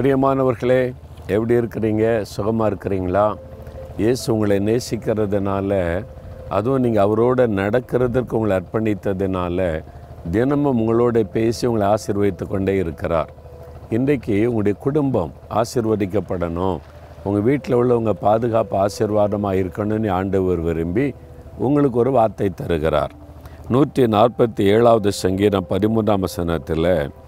பிரியமானவர்களே எப்படி இருக்கிறீங்க சுகமாக இருக்கிறீங்களா இயேசு உங்களை நேசிக்கிறதுனால அதுவும் நீங்கள் அவரோட நடக்கிறதுக்கு உங்களை அர்ப்பணித்ததுனால தினமும் உங்களோட பேசி உங்களை ஆசீர்வதித்து கொண்டே இருக்கிறார் இன்றைக்கு உங்களுடைய குடும்பம் ஆசீர்வதிக்கப்படணும் உங்கள் வீட்டில் உள்ளவங்க பாதுகாப்பு ஆசீர்வாதமாக இருக்கணும்னு ஆண்டவர் விரும்பி உங்களுக்கு ஒரு வார்த்தை தருகிறார் நூற்றி நாற்பத்தி ஏழாவது சங்கீதம் பதிமூன்றாம் வசனத்தில்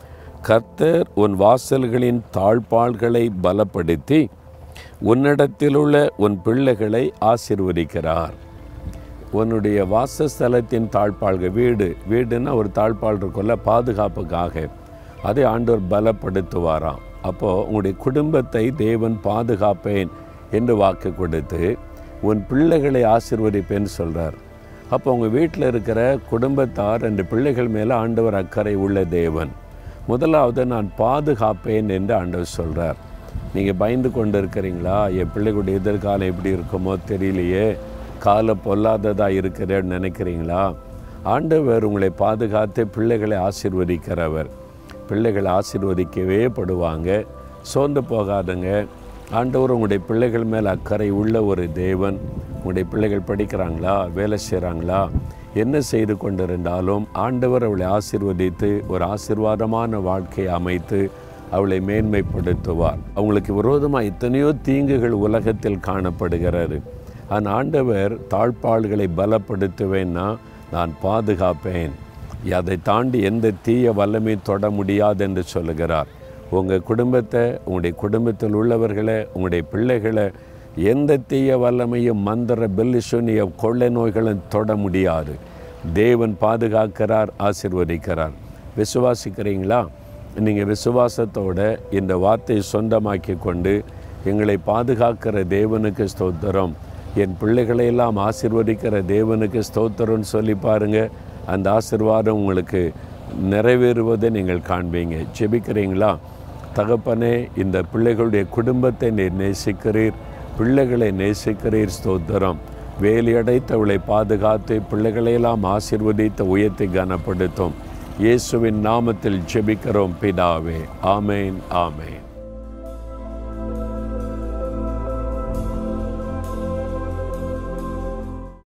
கர்த்தர் உன் வாசல்களின் தாழ்பாள்களை பலப்படுத்தி உன்னிடத்திலுள்ள உன் பிள்ளைகளை ஆசீர்வதிக்கிறார் உன்னுடைய வாசஸ்தலத்தின் தாழ்பாள்கள் வீடு வீடுன்னா ஒரு தாழ்பாள் இருக்கும்ல பாதுகாப்புக்காக அதை ஆண்டவர் பலப்படுத்துவாராம் அப்போது உங்களுடைய குடும்பத்தை தேவன் பாதுகாப்பேன் என்று வாக்கு கொடுத்து உன் பிள்ளைகளை ஆசீர்வதிப்பேன்னு சொல்கிறார் அப்போ உங்கள் வீட்டில் இருக்கிற குடும்பத்தார் ரெண்டு பிள்ளைகள் மேலே ஆண்டவர் அக்கறை உள்ள தேவன் முதலாவது நான் பாதுகாப்பேன் என்று ஆண்டவர் சொல்கிறார் நீங்கள் பயந்து கொண்டு இருக்கிறீங்களா என் பிள்ளைகளுடைய எதிர்காலம் எப்படி இருக்குமோ தெரியலையே கால பொல்லாததாக இருக்கிறேன்னு நினைக்கிறீங்களா ஆண்டவர் உங்களை பாதுகாத்து பிள்ளைகளை ஆசீர்வதிக்கிறவர் பிள்ளைகளை ஆசீர்வதிக்கவே படுவாங்க சோர்ந்து போகாதுங்க ஆண்டவர் உங்களுடைய பிள்ளைகள் மேல் அக்கறை உள்ள ஒரு தேவன் உங்களுடைய பிள்ளைகள் படிக்கிறாங்களா வேலை செய்கிறாங்களா என்ன செய்து கொண்டிருந்தாலும் ஆண்டவர் அவளை ஆசீர்வதித்து ஒரு ஆசீர்வாதமான வாழ்க்கையை அமைத்து அவளை மேன்மைப்படுத்துவார் அவங்களுக்கு விரோதமாக எத்தனையோ தீங்குகள் உலகத்தில் காணப்படுகிறது அந்த ஆண்டவர் தாழ்பாள்களை பலப்படுத்துவேன்னா நான் பாதுகாப்பேன் அதை தாண்டி எந்த தீய வல்லமையும் தொட முடியாது என்று சொல்லுகிறார் உங்கள் குடும்பத்தை உங்களுடைய குடும்பத்தில் உள்ளவர்களை உங்களுடைய பிள்ளைகளை எந்த தீய வல்லமையும் மந்திர பெல்லிசுனிய கொள்ளை நோய்களும் தொட முடியாது தேவன் பாதுகாக்கிறார் ஆசிர்வதிக்கிறார் விசுவாசிக்கிறீங்களா நீங்கள் விசுவாசத்தோட இந்த வார்த்தையை சொந்தமாக்கி கொண்டு எங்களை பாதுகாக்கிற தேவனுக்கு ஸ்தோத்திரம் என் பிள்ளைகளையெல்லாம் ஆசிர்வதிக்கிற தேவனுக்கு ஸ்தோத்திரம்னு சொல்லி பாருங்கள் அந்த ஆசிர்வாதம் உங்களுக்கு நிறைவேறுவதை நீங்கள் காண்பீங்க ஜெபிக்கிறீங்களா தகப்பனே இந்த பிள்ளைகளுடைய குடும்பத்தை நீர் நேசிக்கிறீர் பிள்ளைகளை நேசிக்கிறீர் ஸ்தோத்திரம் வேலியடைத்தவளை பாதுகாத்து பிள்ளைகளையெல்லாம் ஆசிர்வதித்த உயர்த்தி கனப்படுத்தும் இயேசுவின் நாமத்தில் ஜெபிக்கிறோம் பிதாவே ஆமேன் ஆமேன்